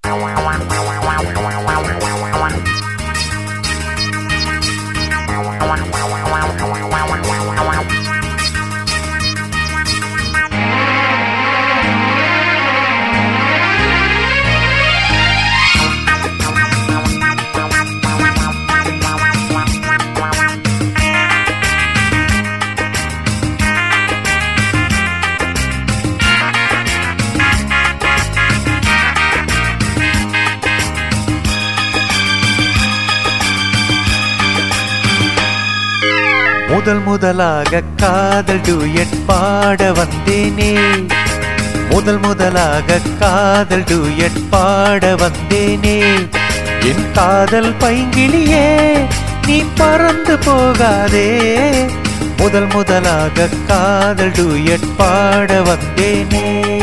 முதல் முதலாக காதல் டூயட் பாட வந்தேனே முதல் முதலாக காதல் டூயட் பாட வந்தேனே என் காதல் பைங்கிளியே நீ பறந்து போகாதே முதல் முதலாக காதல் டூயட் பாட வந்தேனே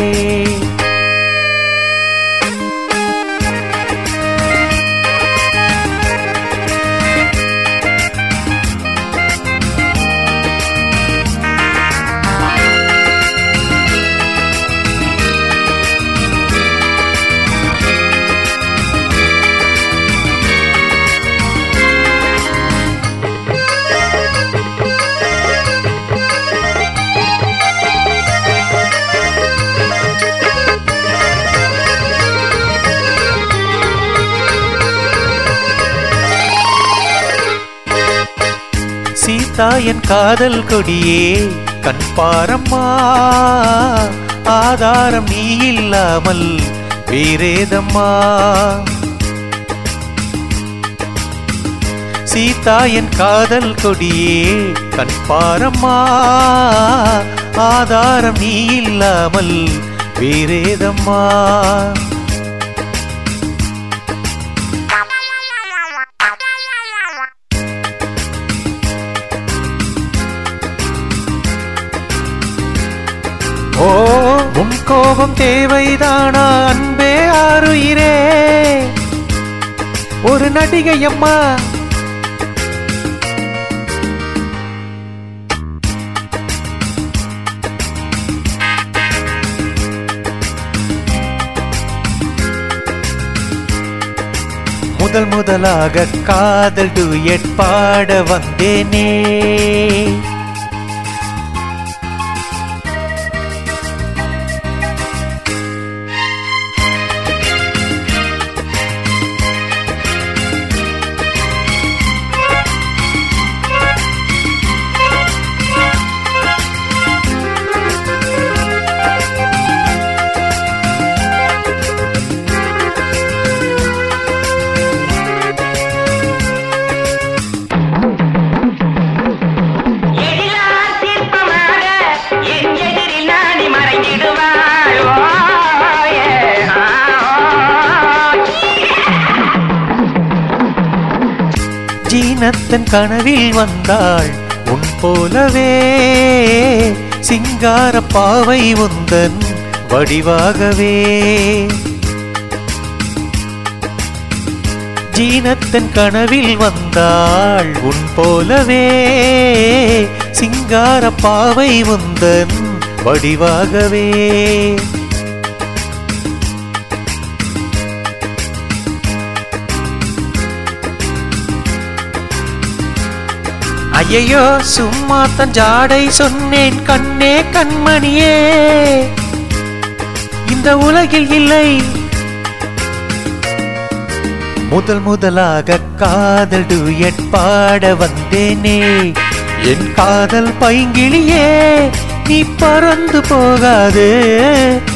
சீதா என் காதல் கொடியே கண் பாரம்மா ஆதாரம் நீ இல்லாமல் வேறேதம்மா சீதா என் காதல் கொடியே கண் பாரம்மா ஆதாரம் நீ இல்லாமல் வேறேதம்மா ஓ உன் கோபம் தேவைதானா அன்பே ஆறுயிரே ஒரு நடிகை அம்மா முதல் முதலாக காதல் டூயட் பாட வந்தேனே எழிலார் சிற்பமாக என் எதிரில் நாடி மறைந்திடுவாள் ஓ, ஏ, ஆ, ஓ. ஜீனத்தன் கனவில் வந்தாள் உன் போலவே சிங்கார பாவை உந்தன் வடிவாகவே ஜீனத்தன் கனவில் வந்தாள் உன் போலவே சிங்கார பாவை உந்தன் வடிவாகவே ஐயையோ சும்மா தன் ஜாடை சொன்னேன் கண்ணே கண்மணியே இந்த உலகில் இல்லை முதல் முதலாக காதல் டூயட் பாட வந்தேனே என் காதல் பைங்கிளியே நீ பறந்து போகாது